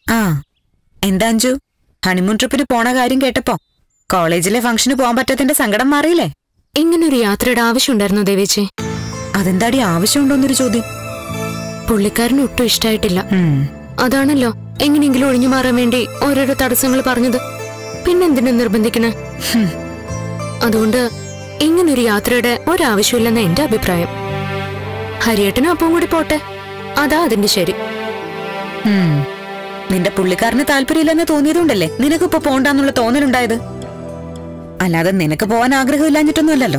ആ എന്താ അഞ്ജു ഹണിമൂൺ ട്രിപ്പിന് പോണ കാര്യം കേട്ടപ്പോ കോളേജിലെ ഫംഗ്ഷന് പോകാൻ പറ്റാത്തതിന്റെ സങ്കടം മാറിയില്ലേ ഇങ്ങനൊരു യാത്രയുടെ ആവശ്യമുണ്ടായിരുന്നു ദേവേച്ചി അതെന്താടി ആവശ്യമുണ്ടോന്നൊരു ചോദ്യം പുള്ളിക്കാരന് ഒട്ടും ഇഷ്ടായിട്ടില്ല ഉം. അതാണല്ലോ എങ്ങനെയെങ്കിലും ഒഴിഞ്ഞു മാറാൻ വേണ്ടി ഓരോരോ തടസ്സങ്ങൾ പറഞ്ഞത് പിന്നെന്തിനു നിർബന്ധിക്കണേ ഹും. അതുകൊണ്ട് ഇങ്ങനൊരു യാത്രയുടെ ഒരാവശ്യമില്ലെന്ന എന്റെ അഭിപ്രായം ഹരിയേട്ടനും അപ്പം കൂടി പോട്ടെ അതാ അതിന്റെ ശരി ഉം. നിന്റെ പുള്ളിക്കാരന് താല്പര്യമില്ലെന്ന് തോന്നിയതുകൊണ്ടല്ലേ നിനക്കിപ്പോ പോണ്ടാന്നുള്ള തോന്നലുണ്ടായത് അല്ലാതെ നിനക്ക് പോവാൻ ആഗ്രഹമില്ലാഞ്ഞിട്ടൊന്നുമല്ലല്ലോ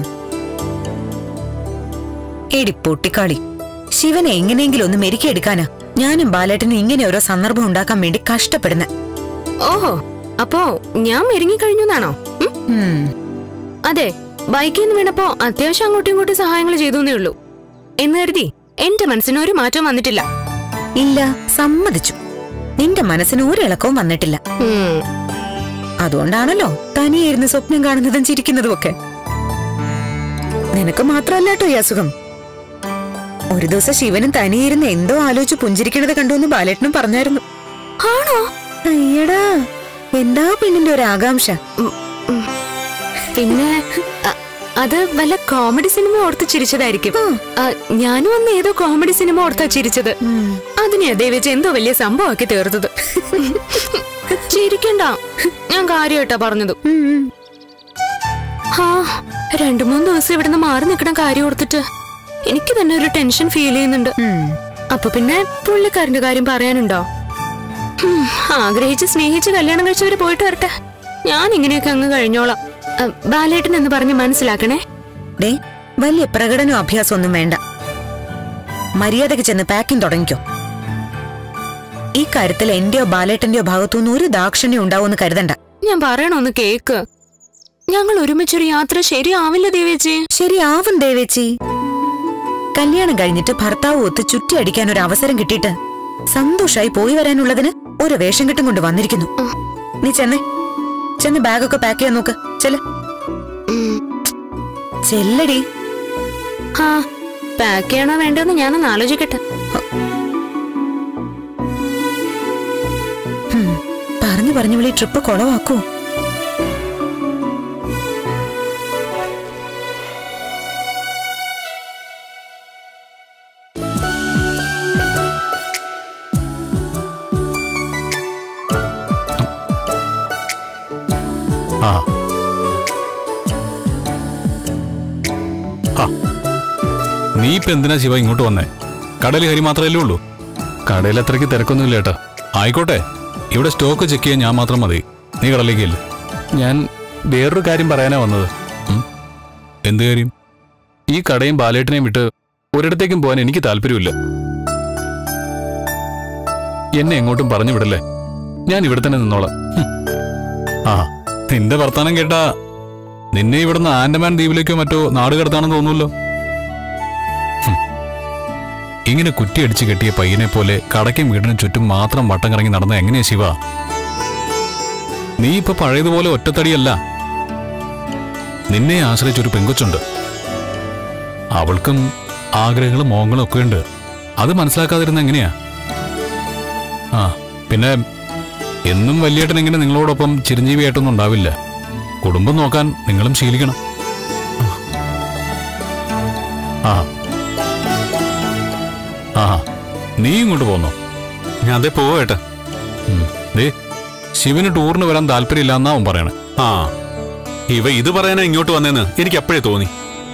എടി പൊട്ടിക്കാളി ശിവനെ എങ്ങനെയെങ്കിലും ഒന്ന് മെരുക്കിയെടുക്കാനാ ഞാനും ബാലേട്ടനും ഇങ്ങനെ ഓരോ സന്ദർഭം ഉണ്ടാക്കാൻ വേണ്ടി കഷ്ടപ്പെടുന്ന ഓഹോ അപ്പോ ഞാൻ മെരുങ്ങിക്കഴിഞ്ഞു എന്നാണോ ഉം? ഉം. അതെ ബൈക്കിൽ നിന്ന് വീണപ്പോ അത്യാവശ്യം അങ്ങോട്ടും ഇങ്ങോട്ടും സഹായങ്ങൾ ചെയ്തേ ഉള്ളൂ എന്ന് കരുതി എന്റെ മനസ്സിന് ഒരു മാറ്റം വന്നിട്ടില്ല ഇല്ല സമ്മതിച്ചു നിന്റെ മനസ്സിന് ഒരു ഇളക്കവും വന്നിട്ടില്ല ഉം. അതുകൊണ്ടാണല്ലോ തനിയായിരുന്നു സ്വപ്നം കാണുന്നതും ചിരിക്കുന്നതും ഒക്കെ നിനക്ക് മാത്രമല്ല കേട്ടോ ഈ അസുഖം ഒരു ദിവസം ശിവനും തനിയിരുന്ന് എന്തോ ആലോചിച്ച് പുഞ്ചിരിക്കണത് കണ്ടുവന്ന് ബാലേട്ടനും പറഞ്ഞായിരുന്നു ആണോ അയ്യടാ എന്താ പെണ്ണിന്റെ ഒരു ആകാംക്ഷ ഉം, ഉം. പിന്നെ അ- അത് വല്ല കോമഡി സിനിമ ഓർത്ത് ചിരിച്ചതായിരിക്കും ആ, ഞാനും അന്ന് ഏതോ കോമഡി സിനിമ ഓർത്താ ചിരിച്ചത് അതിനെ ദേവേച്ച് എന്തോ വലിയ സംഭവമാക്കി തീർത്തത് ചിരിക്കണ്ട ഞാൻ കാര്യമായിട്ടാ പറഞ്ഞത് ഉം, ഉം. ആ രണ്ടു മൂന്ന് ദിവസം ഇവിടുന്ന് മാറി നിൽക്കണ കാര്യം ഓർത്തിട്ട് എനിക്ക് തന്നെ ഒരു ടെൻഷൻ ഫീൽ ചെയ്യുന്നുണ്ട് ഉം. അപ്പൊ പിന്നെ പുള്ളിക്കാരന്റെ കാര്യം പറയാനുണ്ടോ ഹും, ആഗ്രഹിച്ച് സ്നേഹിച്ച് കല്യാണം കഴിച്ചവര് പോയിട്ട് വരട്ടെ ഞാൻ ഇങ്ങനെയൊക്കെ അങ്ങ് കഴിഞ്ഞോളാം അ, ബാലേട്ടൻ എന്ന് പറഞ്ഞ് മനസ്സിലാക്കണേ ദേ വലിയ പ്രകടനവും അഭ്യാസം ഒന്നും വേണ്ട മര്യാദയ്ക്ക് ചെന്ന് പാക്കിംഗ് തുടങ്ങിക്കോ ഈ കാര്യത്തിൽ എന്റെയോ ബാലേട്ടന്റെയോ ഭാഗത്തുനിന്ന് ഒരു ദാക്ഷിണ്യം ഉണ്ടാവുമെന്ന് കരുതണ്ട ഞാൻ പറയണൊന്ന് കേക്ക് ഞങ്ങൾ ഒരുമിച്ചൊരു യാത്ര ശരിയാവില്ല ദേവേച്ചി ശരിയാവും ദേവേച്ചി കല്യാണം കഴിഞ്ഞിട്ട് ഭർത്താവ് ഒത്ത് ചുറ്റിയടിക്കാൻ ഒരു അവസരം കിട്ടിയിട്ട് സന്തോഷായി പോയി വരാനുള്ളതിന് ഒരു വേഷം കെട്ടും കൊണ്ട് വന്നിരിക്കുന്നു നീ ചെന്നേ ചെന്ന് ബാഗൊക്കെ പാക്ക് ചെയ്യാൻ നോക്ക് ചെല് ഉം. ചെല്ലടി ആ പാക്ക് ചെയ്യണോ വേണ്ടോന്ന് ഞാനൊന്ന് ആലോചിക്കട്ടെ ഹും, പറഞ്ഞു പറഞ്ഞു വിളി ട്രിപ്പ് കുളവാക്കൂ ആ ആ. നീ ഇപ്പൊ എന്തിനാ ശിവ ഇങ്ങോട്ട് വന്നേ കടയിൽ ഹരി മാത്രമല്ലേ ഉള്ളൂ കടയിൽ അത്രയ്ക്ക് തിരക്കൊന്നുമില്ല ഏട്ടാ ആയിക്കോട്ടെ ഇവിടെ സ്റ്റോക്ക് ചെക്ക് ചെയ്യാൻ ഞാൻ മാത്രം മതി നീ കടലിലേക്ക് ഇല്ല ഞാൻ വേറൊരു കാര്യം പറയാനാ വന്നത് ഉം? എന്ത് കാര്യം ഈ കടയും ബാലേട്ടിനെയും വിട്ട് ഒരിടത്തേക്കും പോകാൻ എനിക്ക് താല്പര്യമില്ല എന്നെ എങ്ങോട്ടും പറഞ്ഞു വിടല്ലേ ഞാൻ ഇവിടെ തന്നെ നിന്നോളാം ഹും. ആ നിന്റെ വർത്താനം കേട്ടാ നിന്നെ ഇവിടുന്ന് ആൻഡമാൻ ദ്വീപിലേക്കോ മറ്റോ നാട് കടത്താണെന്ന് തോന്നുമല്ലോ ഹും. ഇങ്ങനെ കുറ്റിയടിച്ച് കെട്ടിയ പയ്യനെ പോലെ കടയ്ക്കും വീടിനും ചുറ്റും മാത്രം വട്ടം കറങ്ങി നടന്ന എങ്ങനെയാ ശിവ നീ ഇപ്പൊ പഴയതുപോലെ ഒറ്റത്തടിയല്ല നിന്നെ ആശ്രയിച്ചൊരു പെങ്കൊച്ചുണ്ട് അവൾക്കും ആഗ്രഹങ്ങളും മോഹങ്ങളും ഒക്കെ ഉണ്ട് അത് മനസ്സിലാക്കാതിരുന്ന എങ്ങനെയാ ആ പിന്നെ എന്നും വലിയേട്ടൻ ഇങ്ങനെ നിങ്ങളോടൊപ്പം ചിരഞ്ജീവിയായിട്ടൊന്നും ഉണ്ടാവില്ല കുടുംബം നോക്കാൻ നിങ്ങളും ശീലിക്കണം ആ ആ നീ ഇങ്ങോട്ട് പോന്നോ ഞാൻ അതേ പോവേട്ടാ ഉം. ദേ ശിവന് ടൂറിന് വരാൻ താല്പര്യമില്ല എന്നാ അവൻ പറയണേ ആ ഇവ ഇത് പറയാനാ ഇങ്ങോട്ട് വന്നേന്ന് എനിക്ക് അപ്പോഴേ തോന്നി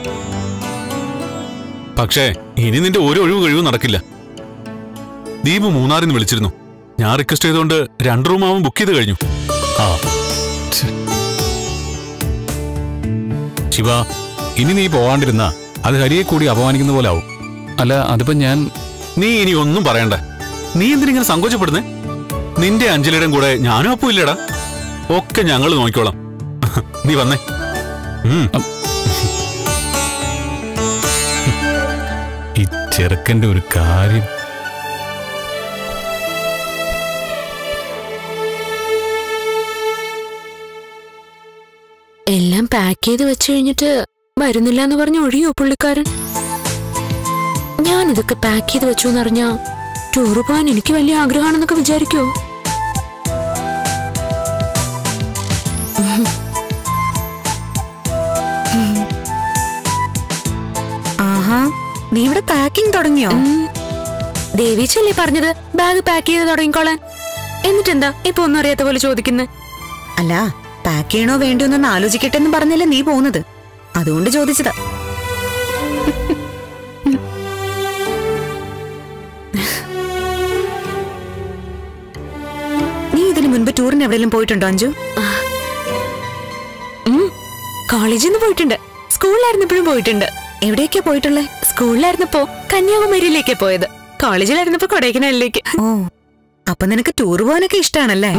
പക്ഷേ ഇനി നിന്റെ ഒരു ഒഴിവ് കഴിവ് നടക്കില്ല ദീപ് മൂന്നാറിൽ നിന്ന് വിളിച്ചിരുന്നു ഞാൻ റിക്വസ്റ്റ് ചെയ്തുകൊണ്ട് രണ്ട് റൂം അവൻ ബുക്ക് ചെയ്ത് കഴിഞ്ഞു ആ ഛെ. ശിവ ഇനി നീ പോവാണ്ടിരുന്ന അത് ഹരിയെ കൂടി അപമാനിക്കുന്ന പോലെ ആവും അല്ല അതിപ്പോ ഞാൻ നീ ഇനി ഒന്നും പറയണ്ട നീ എന്തിനിങ്ങനെ സങ്കോചപ്പെടുന്നേ നിന്റെ അഞ്ജലിയുടെയും കൂടെ ഞാനും അപ്പോ ഇല്ലടാ ഒക്കെ ഞങ്ങൾ നോക്കിക്കോളാം നീ വന്നേ ഉം. ഈ ചെറുക്കന്റെ ഒരു കാര്യം എല്ലാം പാക്ക് ചെയ്ത് വെച്ച് കഴിഞ്ഞിട്ട് വരുന്നില്ല എന്ന് പറഞ്ഞ് ഒഴിയോ പുള്ളിക്കാരൻ ഞാൻ ഇതൊക്കെ പാക്ക് ചെയ്ത് വെച്ചു എന്നറിഞ്ഞാ ടൂറ് പോകാൻ എനിക്ക് വലിയ ആഗ്രഹമാണെന്നൊക്കെ വിചാരിക്കോ ആഹാ നീ ഇവിടെ പാക്കിംഗ് തുടങ്ങിയോ ദേവീച്ചല്ലേ പറഞ്ഞത് ബാഗ് പാക്ക് ചെയ്ത് തുടങ്ങിക്കോളാൻ എന്നിട്ടെന്താ ഇപ്പൊ ഒന്നും അറിയാത്ത പോലെ ചോദിക്കുന്നത് അല്ല പാക്ക് ചെയ്യണോ വേണ്ടിയോ എന്നൊന്ന് ആലോചിക്കട്ടെ എന്ന് പറഞ്ഞല്ലേ നീ പോകുന്നത് അതുകൊണ്ട് ചോദിച്ചതാ നീ ഇതിനു മുൻപ് ടൂറിന് എവിടെയെങ്കിലും പോയിട്ടുണ്ടോ അഞ്ജു കോളേജിൽ നിന്ന് പോയിട്ടുണ്ട് സ്കൂളിലായിരുന്നപ്പോഴും പോയിട്ടുണ്ട് എവിടെയൊക്കെയാ പോയിട്ടുള്ളേ സ്കൂളിലായിരുന്നപ്പോ കന്യാകുമാരിയിലേക്കാ പോയത് കോളേജിലായിരുന്നപ്പോ കൊടൈക്കനാലിലേക്ക് ഓ അപ്പൊ നിനക്ക് ടൂർ പോകാനൊക്കെ ഇഷ്ടാണല്ലേ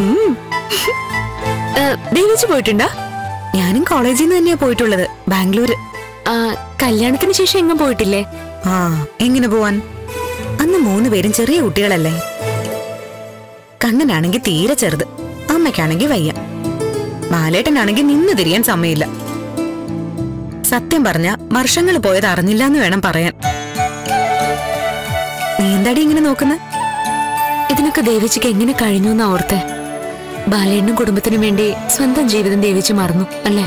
ദേവിച്ച് പോയിട്ടുണ്ടോ ഞാനും കോളേജിൽ നിന്ന് തന്നെയാ പോയിട്ടുള്ളത് ബാംഗ്ലൂര് ആ, കല്യാണത്തിന് ശേഷം എങ്ങും പോയിട്ടില്ലേ ആ എങ്ങനെ പോവാൻ അന്ന് മൂന്ന് പേരും ചെറിയ കുട്ടികളല്ലേ കണ്ണനാണെങ്കിൽ തീരെ ചെറുത് അമ്മയ്ക്കാണെങ്കിൽ വയ്യ ബാലേട്ടനാണെങ്കിൽ നിന്ന് തിരിയാൻ സമയമില്ല സത്യം പറഞ്ഞ വർഷങ്ങൾ പോയത് അറിഞ്ഞില്ല എന്ന് വേണം പറയാൻ നീ എന്താടി ഇങ്ങനെ നോക്കുന്നത് ഇതിനൊക്കെ ദേവിച്ചിക്ക് എങ്ങനെ കഴിഞ്ഞു എന്നാ ഓർത്തെ ബാലേണ്ണും കുടുംബത്തിനും വേണ്ടി സ്വന്തം ജീവിതം ദേവിച്ച് മറന്നു അല്ലേ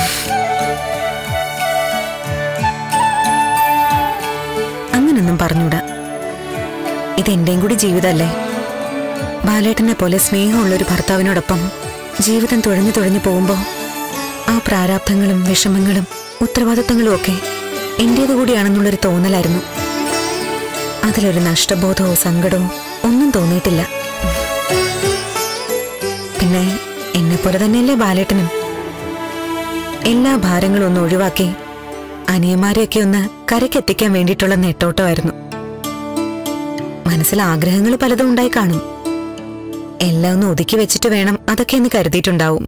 അങ്ങനൊന്നും പറഞ്ഞൂടാ ഇതെന്റെയും കൂടി ജീവിതമല്ലേ ബാലേട്ടനെ പോലെ സ്നേഹമുള്ളൊരു ഭർത്താവിനോടൊപ്പം ജീവിതം തുഴഞ്ഞു തുഴഞ്ഞു പോകുമ്പോ ആ പ്രാരാബ്ധങ്ങളും വിഷമങ്ങളും ഉത്തരവാദിത്തങ്ങളും ഒക്കെ എന്റേത് കൂടിയാണെന്നുള്ളൊരു തോന്നലായിരുന്നു അതിലൊരു നഷ്ടബോധമോ സങ്കടമോ ഒന്നും തോന്നിയിട്ടില്ല പിന്നെ എന്നെപ്പോലെ തന്നെയല്ലേ ബാലേട്ടനും എല്ലാ ഭാരങ്ങളും ഒന്ന് ഒഴിവാക്കി അനിയന്മാരെയൊക്കെ ഒന്ന് കരക്കെത്തിക്കാൻ വേണ്ടിയിട്ടുള്ള നെട്ടോട്ടമായിരുന്നു മനസ്സിൽ ആഗ്രഹങ്ങൾ പലതും ഉണ്ടായി കാണും എല്ലാം ഒന്ന് ഒതുക്കി വെച്ചിട്ട് വേണം അതൊക്കെ ഒന്ന് കരുതിയിട്ടുണ്ടാവും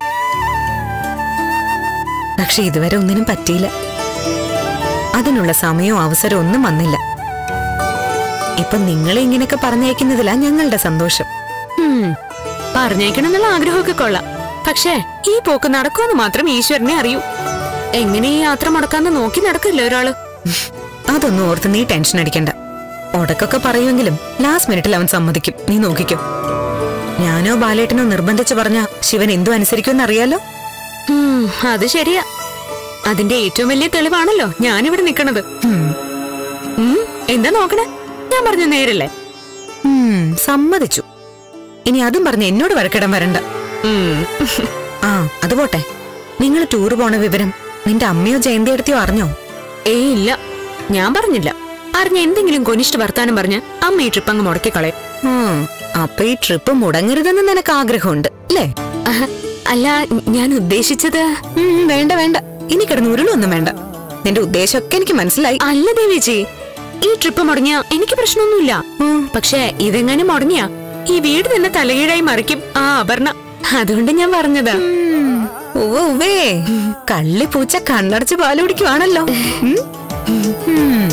പക്ഷെ ഇതുവരെ ഒന്നിനും പറ്റിയില്ല അതിനുള്ള സമയവും അവസരവും ഒന്നും വന്നില്ല ഇപ്പൊ നിങ്ങളെ ഇങ്ങനെയൊക്കെ പറഞ്ഞയക്കുന്നതിലാ ഞങ്ങളുടെ സന്തോഷം ഉം, പറഞ്ഞേക്കണം എന്നുള്ള ആഗ്രഹമൊക്കെ കൊള്ളാം പക്ഷേ ഈ പോക്ക് നടക്കുമെന്ന് മാത്രം ഈശ്വരനെ അറിയൂ എങ്ങനെ ഈ യാത്ര മുടക്കാന്ന് നോക്കി നടക്കില്ല ഒരാള് അതൊന്നും ഓർത്ത് നീ ടെൻഷൻ അടിക്കണ്ട ഉടക്കൊക്കെ പറയുമെങ്കിലും ലാസ്റ്റ് മിനിറ്റിൽ അവൻ സമ്മതിക്കും നീ നോക്കിക്കോ ഞാനോ ബാലേട്ടനോ നിർബന്ധിച്ചു പറഞ്ഞ ശിവൻ എന്തു അനുസരിക്കുമെന്ന് അറിയാലോ ഉം, അത് ശരിയാ അതിന്റെ ഏറ്റവും വലിയ തെളിവാണല്ലോ ഞാനിവിടെ നിക്കണത് ഉം. ഉം, എന്താ നോക്കണേ ഞാൻ പറഞ്ഞു നേരല്ലേ ഉം, സമ്മതിച്ചു ഇനി അതും പറഞ്ഞ് എന്നോട് വഴക്കിടാൻ വരണ്ട ഉം. ആ അത് പോട്ടെ നിങ്ങൾ ടൂർ പോണ വിവരം നിന്റെ അമ്മയോ ജയന്തി എടുത്തിയോ അറിഞ്ഞോ ഏയ് ഇല്ല ഞാൻ പറഞ്ഞില്ല അറിഞ്ഞ എന്തെങ്കിലും കൊനിഷ്ഠ വർത്താനം പറഞ്ഞ് അമ്മ ഈ ട്രിപ്പ് അങ്ങ് മുടക്കി കളയും ഉം, അപ്പൊ ഈ ട്രിപ്പ് മുടങ്ങരുതെന്ന് നിനക്ക് ആഗ്രഹമുണ്ട് അല്ലേ അഹ, അല്ല ഞാൻ ഉദ്ദേശിച്ചത് ഉം, വേണ്ട വേണ്ട ഇനി കിടന്ന് ഉരുളൊന്നും വേണ്ട നിന്റെ ഉദ്ദേശമൊക്കെ എനിക്ക് മനസ്സിലായി അല്ല ദേവേച്ചി ഈ ട്രിപ്പ് മുടങ്ങിയ എനിക്ക് പ്രശ്നമൊന്നുമില്ല പക്ഷേ ഇതെങ്ങനെ മുടങ്ങിയ ഈ വീട് തന്നെ തലകീഴായി മറിക്കും ആ അപർണ അതുകൊണ്ട് ഞാൻ പറഞ്ഞതാ ഉവ്വ് ഉവ്വേ കള്ളിപ്പൂച്ച കണ്ണടച്ച് പാല് കുടിക്കുവാണല്ലോ ഉം? ഉം.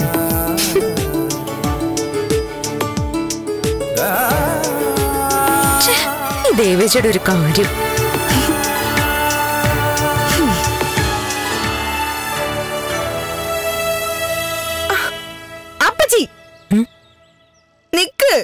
ഛെ, ഈ ദേവേച്ചിയുടെ ഒരു കാര്യം അപ്പച്ചി നിക്ക്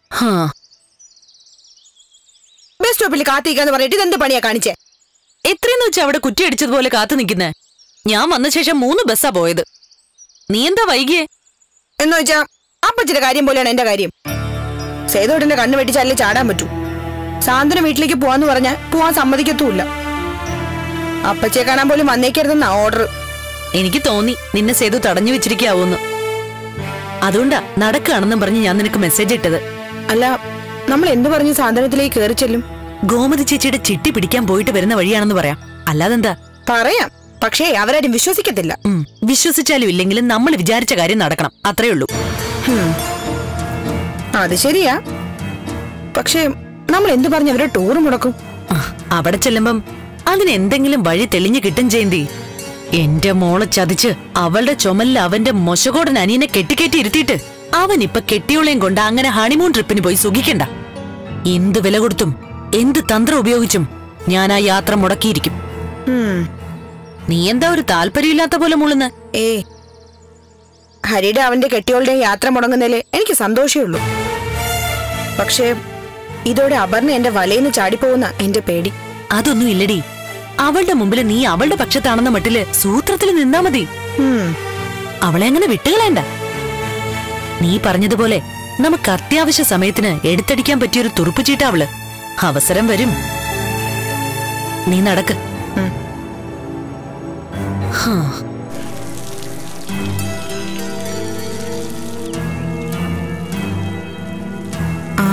ബസ് സ്റ്റോപ്പിൽ കാത്തിരിക്കാന്ന് പറഞ്ഞിട്ട് ഇതെന്ത് പണിയാ കാണിച്ചേ എത്രയെന്ന് വെച്ചാ അവിടെ കുറ്റിയടിച്ചതുപോലെ കാത്തു നിൽക്കുന്നേ ഞാൻ വന്ന ശേഷം മൂന്ന് ബസ്സാ പോയത് നീ എന്താ വൈകിയേ എന്ന് വെച്ചാ അപ്പച്ചിന്റെ കാര്യം പോലെയാണ് എന്റെ കാര്യം സേതോട്ടിന്റെ കണ്ണു വെട്ടിച്ചാലേ ചാടാൻ പറ്റൂ സാന്ത്വന വീട്ടിലേക്ക് പോവാന്ന് പറഞ്ഞാൽ പോവാൻ സമ്മതിക്കത്തുമില്ല അപ്പച്ചിയെ കാണാൻ പോലും വന്നേക്കരുതെന്നാ ഓർഡർ എനിക്ക് തോന്നി നിന്നെ സേതു തടഞ്ഞു വെച്ചിരിക്കാവൂന്ന് അതുകൊണ്ടാ നടക്കുകയാണെന്നും പറഞ്ഞ് ഞാൻ നിനക്ക് മെസ്സേജ് ഇട്ടത് അല്ല നമ്മൾ എന്തു പറഞ്ഞ് സാന്ത്വനത്തിലേക്ക് കയറി ചെല്ലും ഗോമതി ചേച്ചിയുടെ ചിട്ടി പിടിക്കാൻ പോയിട്ട് വരുന്ന വഴിയാണെന്ന് പറയാം അല്ലാതെന്താ പറയാം പക്ഷേ അവരാരും വിശ്വസിക്കത്തില്ല ഉം, വിശ്വസിച്ചാലും ഇല്ലെങ്കിലും നമ്മൾ വിചാരിച്ച കാര്യം നടക്കണം അത്രേ ഉള്ളൂ അത് ശരിയാ പക്ഷേ നമ്മൾ എന്തു പറഞ്ഞ് അവരെ ടൂർ മുടക്കും ആ, അവിടെ ചെല്ലുമ്പം അതിന് എന്തെങ്കിലും വഴി തെളിഞ്ഞു കിട്ടും ജയന്തി എന്റെ മോളെ ചതിച്ച് അവളുടെ ചുമലിൽ അവന്റെ മൊശകോടൻ അനിയനെ കെട്ടിക്കേറ്റി ഇരുത്തിയിട്ട് അവൻ ഇപ്പൊ കെട്ടിയോളയും കൊണ്ട് അങ്ങനെ ഹണിമൂൺ ട്രിപ്പിന് പോയി സുഖിക്കണ്ട എന്ത് വില കൊടുത്തും എന്ത് തന്ത്രം ഉപയോഗിച്ചും ഞാൻ ആ യാത്ര മുടക്കിയിരിക്കും ഉം. നീ എന്താ ഒരു താല്പര്യമില്ലാത്ത പോലെ മുള്ളുന്ന് ഏ ഹരിയുടെ അവന്റെ കെട്ടിയോളുടെ യാത്ര മുടങ്ങുന്നതില് എനിക്ക് സന്തോഷമേ ഉള്ളൂ പക്ഷേ ഇതോടെ അപർണ എന്റെ വലയിന്ന് ചാടിപ്പോകുന്ന എന്റെ പേടി അതൊന്നും ഇല്ലടി അവളുടെ മുമ്പിൽ നീ അവളുടെ പക്ഷത്താണെന്ന മട്ടില് സൂത്രത്തിൽ നിന്നാ മതി ഉം. അവളെ അങ്ങനെ വിട്ടുകളയണ്ട നീ പറഞ്ഞതുപോലെ നമുക്ക് അത്യാവശ്യ സമയത്തിന് എടുത്തടിക്കാൻ പറ്റിയൊരു തുറുപ്പ് ചീട്ടാ അവള് അവസരം വരും നീ നടക്ക് ഉം. ഹാ. ആ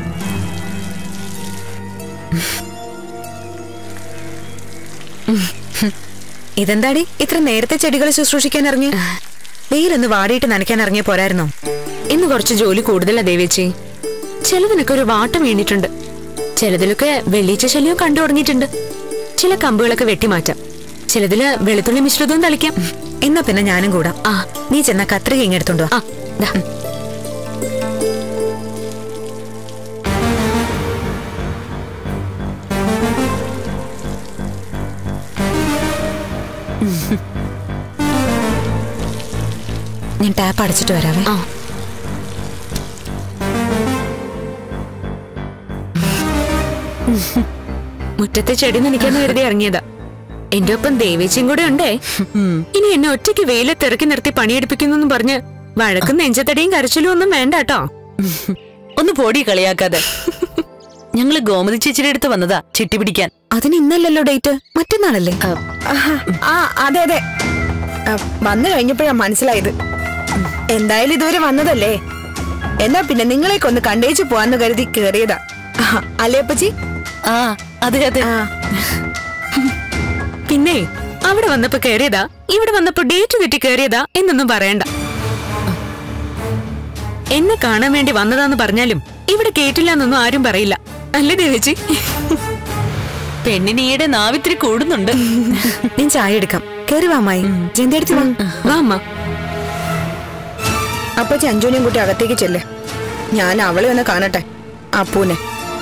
ഇതെന്താടി ഇത്ര നേരത്തെ ചെടികൾ ശുശ്രൂഷിക്കാൻ ഇറങ്ങി വെയിലൊന്ന് വാടിയിട്ട് നനയ്ക്കാൻ ഇറങ്ങിയ പോരായിരുന്നോ ഇന്ന് കുറച്ച് ജോലി കൂടുതലാ ദേവേച്ചി ചിലതിനൊക്കെ ഒരു വാട്ടം വീണിട്ടുണ്ട് ചിലതിലൊക്കെ വെള്ളീച്ച ശല്യം കണ്ടു തുടങ്ങിയിട്ടുണ്ട് ചില കമ്പുകളൊക്കെ വെട്ടിമാറ്റാം ചിലതില് വെളുത്തുള്ളി മിശ്രിതവും തളിക്കാം എന്നാ പിന്നെ ഞാനും കൂടാ ആ നീ ചെന്ന കത്രിക ഇങ്ങെടുത്തോണ്ട് വാ ആ ദാ. ഞാൻ ടാപ്പ് അടച്ചിട്ട് വരാവേ ആ മുറ്റത്തെ ചെടി നനയ്ക്കാന്ന് കരുതി ഇറങ്ങിയതാ എന്റെ ഒപ്പം ദേവേച്ചിയും കൂടെ ഉണ്ടേ ഇനി എന്നെ ഒറ്റയ്ക്ക് വെയിലത്ത് ഇറക്കി നിർത്തി പണിയെടുപ്പിക്കുന്നു പറഞ്ഞ് വഴക്കും നെഞ്ചത്തടിയും കരച്ചിലും ഒന്നും വേണ്ട കേട്ടോ ഒന്ന് പോടി കളിയാക്കാതെ ഞങ്ങള് ഗോമതി ചേച്ചിയുടെ അടുത്ത് വന്നതാ ചിട്ടി പിടിക്കാൻ അതിന് ഇന്നല്ലല്ലോ ഡേറ്റ് മറ്റന്നാളല്ലേ ആ അതെ അതെ ആ, വന്നു കഴിഞ്ഞപ്പോഴാ മനസ്സിലായത് എന്തായാലും ഇതുവരെ വന്നതല്ലേ എന്നാ പിന്നെ നിങ്ങളെയൊക്കെ ഒന്ന് കണ്ടേച്ചു പോവാന്ന് കരുതി കേറിയതാ ആഹാ, അല്ലേ അപ്പച്ചി ആ അതെ അതെ ആ പിന്നെ അവിടെ വന്നപ്പോ കയറിയതാ ഇവിടെ വന്നപ്പോ ഡേറ്റ് തെറ്റി കയറിയതാ എന്നൊന്നും പറയണ്ട എന്നെ കാണാൻ വേണ്ടി വന്നതാന്ന് പറഞ്ഞാലും ഇവിടെ കേട്ടില്ല എന്നൊന്നും ആരും പറയില്ല അല്ലേ ദേവേച്ചി പെണ്ണിന് ഈയിടെ നാവിത്തിരി കൂടുന്നുണ്ട് ഞാൻ ചായ എടുക്കാം കേറി വാമായി ജയന്തി അടുത്ത് വാ വാ അമ്മ അപ്പച്ചി അഞ്ജുനെയും കൂട്ടി അകത്തേക്ക് ചെല്ലേ ഞാൻ അവളെ ഒന്ന് കാണട്ടെ അപ്പൂനെ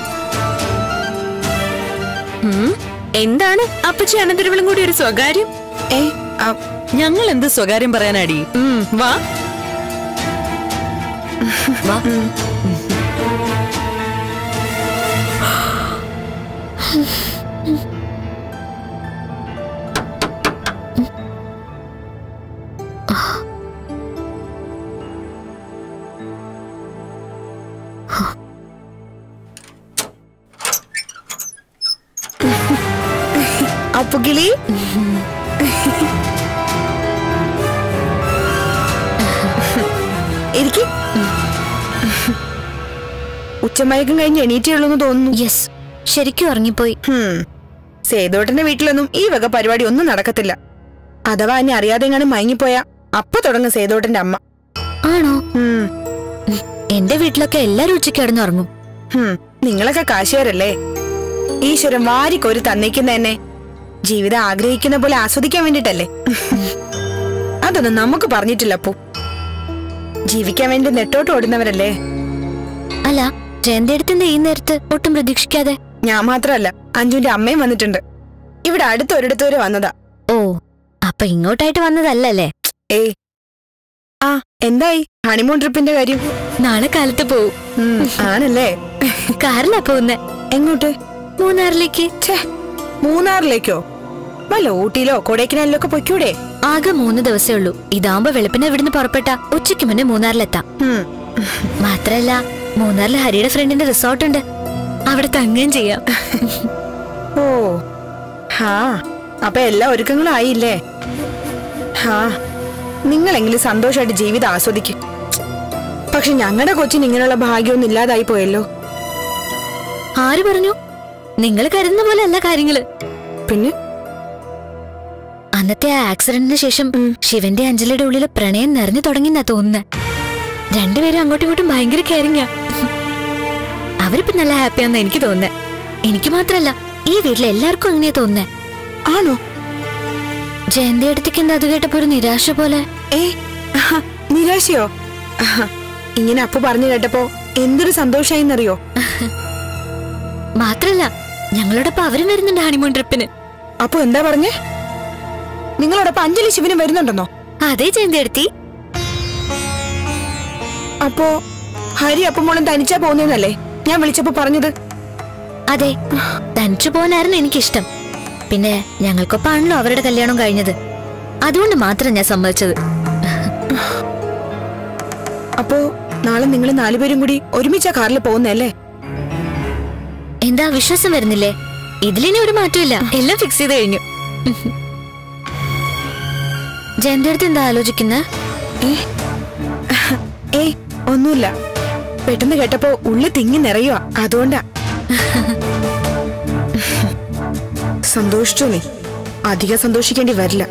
ഉം, എന്താണ് അപ്പച്ചി അനന്തരവളും കൂടി ഒരു സ്വകാര്യം ഏ ആ, ഞങ്ങൾ എന്ത് സ്വകാര്യം പറയാനാടി ഉം, വാ വാ അപ്പുകിളി ഇരിക്കി ഉച്ചമയക്കം കഴിഞ്ഞ് എണീറ്റേ ഉള്ളൂ എന്ന് തോന്നുന്നു യെസ് ശരിക്കും ഉറങ്ങിപ്പോയി ഹും. സേതോട്ടന്റെ വീട്ടിലൊന്നും ഈ വക പരിപാടി ഒന്നും നടക്കത്തില്ല അഥവാ എന്നെ അറിയാതെ എങ്ങാനും മയങ്ങിപ്പോയാ അപ്പൊ തുടങ്ങും സേതോട്ടന്റെ അമ്മ ആണോ ഹും. എന്റെ വീട്ടിലൊക്കെ എല്ലാരും ഉച്ചയ്ക്ക് കിടന്നുറങ്ങും ഹും. നിങ്ങളൊക്കെ കാശുകാരല്ലേ ഈശ്വരൻ വാരിക്കോരി തന്നേക്കുന്ന എന്നെ ജീവിതം ആഗ്രഹിക്കുന്ന പോലെ ആസ്വദിക്കാൻ വേണ്ടിട്ടല്ലേ അതൊന്നും നമുക്ക് പറഞ്ഞിട്ടില്ല അപ്പു ജീവിക്കാൻ വേണ്ടി നെട്ടോട്ട് ഓടുന്നവരല്ലേ അല്ല ജയന്തേടത്തിന്റെ ഈ നേരത്ത് ഒട്ടും പ്രതീക്ഷിക്കാതെ ഞാൻ മാത്രമല്ല അഞ്ജുന്റെ അമ്മയും വന്നിട്ടുണ്ട് ഇവിടെ അടുത്ത് ഒരിടത്ത് വരെ വന്നതാ ഓ അപ്പൊ ഇങ്ങോട്ടായിട്ട് വന്നതല്ലല്ലേ ഏയ് ആ എന്തായി ഹണിമൂൺ ട്രിപ്പിന്റെ കാര്യം നാളെ കാലത്ത് പോവും ഉം, ആണല്ലേ കാറിലാ പോകുന്നെ എങ്ങോട്ട് മൂന്നാറിലേക്ക് ഛേ മൂന്നാറിലേക്കോ വല്ല ഊട്ടിയിലോ കൊടൈക്കനാലിലോ ഒക്കെ പൊയ്ക്കൂടെ ആകെ മൂന്ന് ദിവസമേ ഉള്ളൂ ഇതാവുമ്പോ വെളുപ്പിനെ ഇവിടുന്ന് പുറപ്പെട്ട ഉച്ചയ്ക്ക് മുന്നേ മൂന്നാറിലെത്താം ഉം. മാത്രല്ല മൂന്നാറിൽ ഹരിയുടെ ഫ്രണ്ടിന്റെ റിസോർട്ട് ഉണ്ട് അവിടെ തങ്ങുകയും ചെയ്യാം ഓ ഹാ അപ്പൊ എല്ലാ ഒരുക്കങ്ങളും ആയില്ലേ ഹാ നിങ്ങളെങ്കിലും സന്തോഷമായിട്ട് ജീവിതം ആസ്വദിക്കും പക്ഷെ ഞങ്ങളുടെ കൊച്ചിന് ഇങ്ങനെയുള്ള ഭാഗ്യമൊന്നും ഇല്ലാതായി പോയല്ലോ ആര് പറഞ്ഞു നിങ്ങൾ കരുതുന്ന പോലെ അല്ല കാര്യങ്ങള് പിന്നെ അന്നത്തെ ആ ആക്സിഡന്റിന് ശേഷം ശിവന്റെ അഞ്ജലിയുടെ ഉള്ളിൽ പ്രണയം നിറഞ്ഞു തുടങ്ങിന്നാ തോന്നുന്നത് രണ്ടുപേരും അങ്ങോട്ടും ഇങ്ങോട്ടും ഭയങ്കര കെയറിങ്ങാ അവരിപ്പോ നല്ല ഹാപ്പിയാന്ന് എനിക്ക് തോന്നുന്നത് എനിക്ക് മാത്രല്ല ഈ വീട്ടിലെ എല്ലാവർക്കും അങ്ങനെയാ തോന്നുന്നേ ആണോ ജയന്തി അടുത്തേക്ക് എന്താ അത് കേട്ടപ്പോ ഒരു നിരാശ പോലെ ഏ ആഹാ, നിരാശയോ ആഹാ, ഇങ്ങനെ അപ്പു പറഞ്ഞു കേട്ടപ്പോ എന്തൊരു സന്തോഷായിന്നറിയോ മാത്രല്ല ഞങ്ങളോടൊപ്പം അവരും വരുന്നുണ്ട് ഹണിമൂൺ ട്രിപ്പിന് അപ്പൊ എന്താ പറഞ്ഞേ നിങ്ങളോടൊപ്പം അഞ്ജലി ശിവനും വരുന്നുണ്ടെന്നോ അതേ ജയന്തി അടുത്തി അപ്പോ ഹരി അപ്പം മോളും തനിച്ചാ പോകുന്നേന്നല്ലേ ഞാൻ വിളിച്ചപ്പോ പറഞ്ഞത് അതെ തനിച്ചു പോകാനായിരുന്നു എനിക്കിഷ്ടം പിന്നെ ഞങ്ങൾക്കൊപ്പാണല്ലോ അവരുടെ കല്യാണം കഴിഞ്ഞത് അതുകൊണ്ട് മാത്രം ഞാൻ സമ്മതിച്ചത് അപ്പോ നാളെ നിങ്ങൾ നാലുപേരും കൂടി ഒരുമിച്ചാ കാറിൽ പോകുന്നല്ലേ എന്താ വിശ്വാസം വരുന്നില്ലേ ഇതിലിനി ഒരു മാറ്റമില്ല എല്ലാം ഫിക്സ് ചെയ്ത് കഴിഞ്ഞു ജയന്റെ അടുത്ത് എന്താ ആലോചിക്കുന്നത് ഏയ് ഒന്നുമില്ല പെട്ടെന്ന് കേട്ടപ്പോ ഉള്ളി തിങ്ങി നിറയുവാ അതുകൊണ്ടാ സന്തോഷിച്ചോ നീ അധികം സന്തോഷിക്കേണ്ടി വരില്ല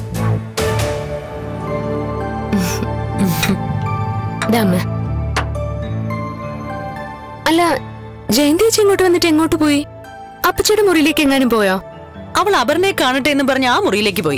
ദാമ അല്ല ജയന്തി ചേച്ചി ഇങ്ങോട്ട് വന്നിട്ട് എങ്ങോട്ട് പോയി അപ്പച്ചയുടെ മുറിയിലേക്ക് എങ്ങാനും പോയോ അവൾ അപർണയെ കാണട്ടെ എന്ന് പറഞ്ഞ് ആ മുറിയിലേക്ക് പോയി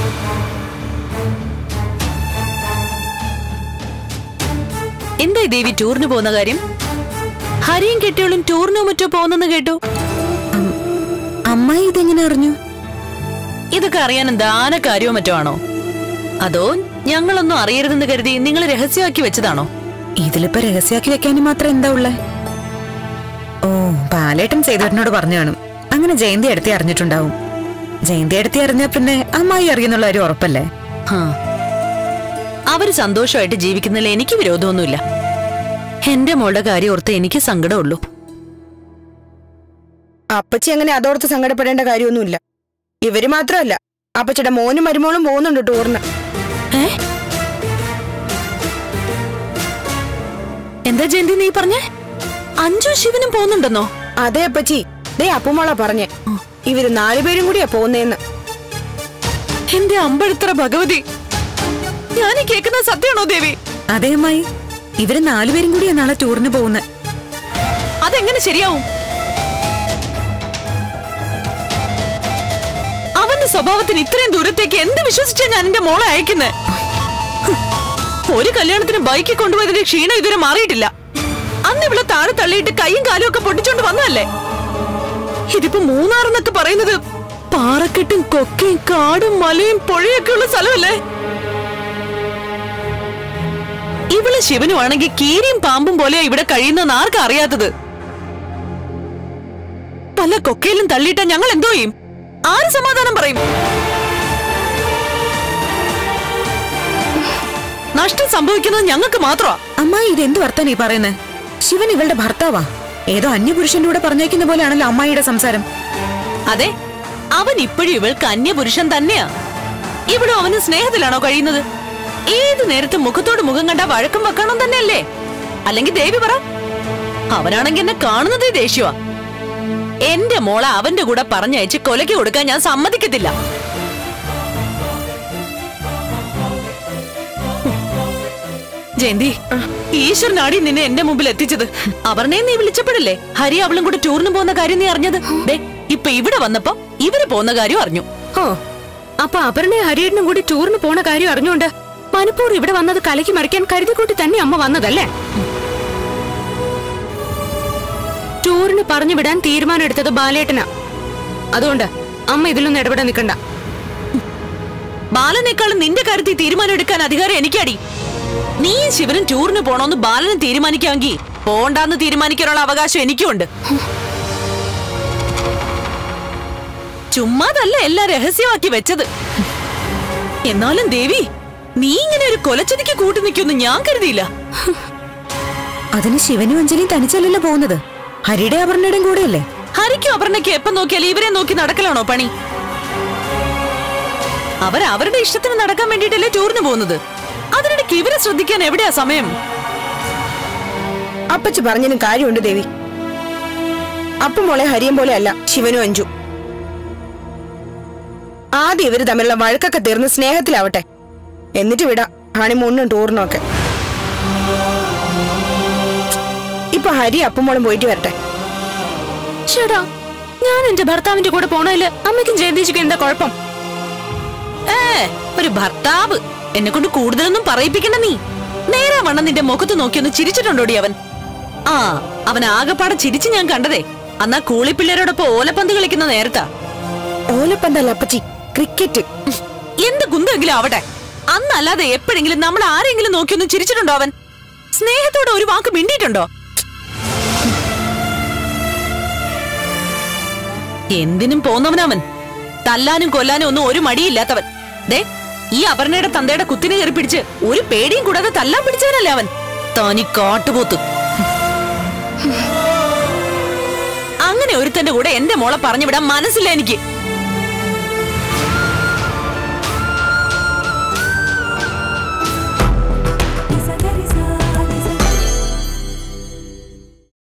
എന്തായി ദേവി ടൂറിന് പോകുന്ന കാര്യം ഹരിയും കെട്ടിയോളും ടൂറിനോ മറ്റോ പോകുന്നെന്ന് കേട്ടു അമ്മായി ഇതെങ്ങനെ അറിഞ്ഞു ഇതൊക്കെ അറിയാൻ എന്താ ആന കാര്യമോ മറ്റോ ആണോ അതോ ഞങ്ങളൊന്നും അറിയരുതെന്ന് കരുതി നിങ്ങൾ രഹസ്യമാക്കി വെച്ചതാണോ ഇതിലിപ്പോ രഹസ്യാക്കി വെക്കാനും മാത്രം എന്താ ഉള്ളേ ഓ ബാലേട്ടൻ സേതുവേട്ടനോട് പറഞ്ഞു കാണും അങ്ങനെ ജയന്തി അടുത്തി അറിഞ്ഞിട്ടുണ്ടാവും ജയന്തി അടുത്തി അറിഞ്ഞാ പിന്നെ അമ്മായി അറിയുന്നുള്ള കാര്യം ഉറപ്പല്ലേ ഹാ. അവര് സന്തോഷമായിട്ട് ജീവിക്കുന്നതിൽ എനിക്ക് വിരോധമൊന്നുമില്ല എന്റെ മോളുടെ കാര്യം ഓർത്ത് എനിക്ക് സങ്കടമുള്ളൂ അപ്പച്ചി അങ്ങനെ അതോർത്ത് സങ്കടപ്പെടേണ്ട കാര്യമൊന്നുമില്ല ഇവര് മാത്രമല്ല അപ്പച്ചിയുടെ മോനും മരുമോളും പോകുന്നുണ്ട് ടൂറിന് ഏ എന്താ ജയന്തി നീ പറഞ്ഞേ അഞ്ചു ശിവനും പോകുന്നുണ്ടെന്നോ അതെ അപ്പച്ചി ദേ അപ്പുമോള പറഞ്ഞേ ഇവര് നാലുപേരും കൂടിയാ പോകുന്നേന്ന് എന്റെ അമ്പഴത്ര ഭഗവതി ഞാൻ ഈ കേൾക്കുന്ന സത്യമാണോ ദേവി അതേ അമ്മായി ഇവര് നാലുപേരും കൂടിയാ നാളെ ടൂറിന് പോകുന്നത് അതെങ്ങനെ ശരിയാവും അവന്റെ സ്വഭാവത്തിന് ഇത്രയും ദൂരത്തേക്ക് എന്ത് വിശ്വസിച്ചാ ഞാൻ എന്റെ മോളെ അയക്കുന്നത് ഒരു കല്യാണത്തിന് ബൈക്കിൽ കൊണ്ടുപോയതിന്റെ ക്ഷീണം ഇതുവരെ മാറിയിട്ടില്ല അന്ന് ഇവിടെ താഴെ തള്ളിയിട്ട് കൈയും കാലും ഒക്കെ പൊട്ടിച്ചോണ്ട് വന്നതല്ലേ ഇതിപ്പോ മൂന്നാറെന്നൊക്കെ പറയുന്നത് പാറക്കെട്ടും കൊക്കയും കാടും മലയും പുഴയൊക്കെ ഉള്ള സ്ഥലമല്ലേ ഇവള് ശിവനും ആണെങ്കിൽ കീരിയും പാമ്പും പോലെയാ ഇവിടെ കഴിയുന്നെന്ന് ആർക്കാ അറിയാത്തത് പല കൊക്കയിലും തള്ളിയിട്ടാ ഞങ്ങൾ എന്തോ ചെയ്യും ആര് സമാധാനം പറയും നഷ്ടം സംഭവിക്കുന്നത് ഞങ്ങൾക്ക് മാത്രമാ അമ്മായി ഇതെന്ത് വർത്താനം ഈ പറയുന്നത് ശിവൻ ഇവളുടെ ഭർത്താവാ ഏതോ അന്യപുരുഷന്റെ കൂടെ പറഞ്ഞേക്കുന്ന പോലെയാണല്ലോ അമ്മായിയുടെ സംസാരം അതെ അവൻ ഇപ്പോഴും ഇവൾക്ക് അന്യപുരുഷൻ തന്നെയാ ഇവിടെ അവന് സ്നേഹത്തിലാണോ കഴിയുന്നത് ഏത് നേരത്തും മുഖത്തോട് മുഖം കണ്ട വഴക്കം വെക്കണം തന്നെയല്ലേ അല്ലെങ്കിൽ ദേവി പറ അവനാണെങ്കിൽ എന്നെ കാണുന്നതേ ദേഷ്യമാ എന്റെ മോളെ അവന്റെ കൂടെ പറഞ്ഞയച്ച് കൊലയ്ക്ക് കൊടുക്കാൻ ഞാൻ സമ്മതിക്കത്തില്ല ജയന്തി ഈശ്വരനാടി നിന്നെ എന്റെ മുമ്പിൽ എത്തിച്ചത് അപർണയെ നീ വിളിച്ചപ്പോഴല്ലേ ഹരി അവളും കൂടെ ടൂറിന് പോകുന്ന കാര്യം നീ അറിഞ്ഞത് ദേ ഇപ്പൊ ഇവിടെ വന്നപ്പോ ഇവര് പോകുന്ന കാര്യം അറിഞ്ഞു ഓ അപ്പൊ അപർണ ഹരിയേട്ടനും കൂടി ടൂറിന് പോണ കാര്യം അറിഞ്ഞുകൊണ്ട് മനപ്പൂർ ഇവിടെ വന്നത് കലക്കി മറിക്കാൻ കരുതിക്കൂട്ടി തന്നെ അമ്മ വന്നതല്ലേ ടൂറിന് പറഞ്ഞു വിടാൻ തീരുമാനം എടുത്തത് ബാലേട്ടനാ അതുകൊണ്ട് അമ്മ ഇതിലൊന്നും ഇടപെടാൻ നിൽക്കണ്ട ബാലനേക്കാളും നിന്റെ കാര്യത്തിൽ തീരുമാനം എടുക്കാൻ അധികാരം എനിക്കടി നീ ശിവനും ടൂറിന് പോണോന്ന് ബാലന് തീരുമാനിക്കാമെങ്കിൽ പോണ്ടാന്ന് തീരുമാനിക്കാനുള്ള അവകാശം എനിക്കുണ്ട് ചുമ്മാതല്ല എല്ലാം രഹസ്യമാക്കി വെച്ചത് എന്നാലും ദേവി നീ ഇങ്ങനെ ഒരു കൊലച്ചതിക്ക് കൂട്ടി നിൽക്കുമെന്ന് ഞാൻ കരുതിയില്ല അതിന് ശിവനും അഞ്ജലിയും തനിച്ചല്ലല്ലോ പോകുന്നത് ഹരിയുടെ അപർണയുടെയും കൂടെയല്ലേ ഹരിക്കും അപർണയ്ക്കും എപ്പം നോക്കിയാൽ ഇവരെ നോക്കി നടക്കലാണോ പണി അവർ അവരുടെ ഇഷ്ടത്തിന് നടക്കാൻ വേണ്ടിയിട്ടല്ലേ ടൂറിന് പോകുന്നത് അതിനിടയ്ക്ക് ഇവരെ ശ്രദ്ധിക്കാൻ എവിടെയാ സമയം അപ്പച്ചി പറഞ്ഞതിനും കാര്യമുണ്ട് ദേവി അപ്പുമോളെ ഹരിയം പോലെ അല്ല ശിവനും അഞ്ചു ആദ്യം ഇവര് തമ്മിലുള്ള വഴക്കൊക്കെ തീർന്ന് സ്നേഹത്തിലാവട്ടെ എന്നിട്ട് വിടാം ഹണിമൂണിനും ടൂറിനും ഒക്കെ ഇപ്പൊ ഹരി അപ്പുമോളും പോയിട്ട് വരട്ടെ ചേട്ടാ ഞാൻ എന്റെ ഭർത്താവിന്റെ കൂടെ പോണതില് അമ്മയ്ക്കും ജയന്തീജിക്കും എന്താ കുഴപ്പം ഏ ഒരു ഭർത്താവ് എന്നെ കൊണ്ട് കൂടുതലൊന്നും പറയിപ്പിക്കണ്ട നീ നേരെ വണ്ണം നിന്റെ മുഖത്ത് നോക്കിയൊന്ന് ചിരിച്ചിട്ടുണ്ടോടി അവൻ ആ അവൻ ആകെപ്പാടെ ചിരിച്ച് ഞാൻ കണ്ടതേ അന്നാ കൂളിപ്പിള്ളേരോടൊപ്പം ഓലപ്പന്ത് കളിക്കുന്ന നേരത്താ ഓലപ്പന്തല്ല അപ്പച്ചി ക്രിക്കറ്റ് എന്ത് കുന്തെങ്കിലും ആവട്ടെ അന്നല്ലാതെ എപ്പോഴെങ്കിലും നമ്മൾ ആരെങ്കിലും നോക്കിയൊന്ന് ചിരിച്ചിട്ടുണ്ടോ അവൻ സ്നേഹത്തോടെ ഒരു വാക്ക് മിണ്ടിയിട്ടുണ്ടോ എന്തിനും പോന്നവനവൻ തല്ലാനും കൊല്ലാനും ഒന്നും ഒരു മടിയില്ലാത്തവൻ ദേ ഈ അപർണയുടെ തന്തയുടെ കുത്തിനെ കയറി പിടിച്ച് ഒരു പേടിയും കൂടാതെ തല്ലാൻ പിടിച്ചവനല്ലേ അവൻ തനി കാട്ടുപോത്ത് അങ്ങനെ ഒരുത്തന്റെ കൂടെ എന്റെ മോളെ പറഞ്ഞു വിടാൻ മനസ്സില്ല എനിക്ക്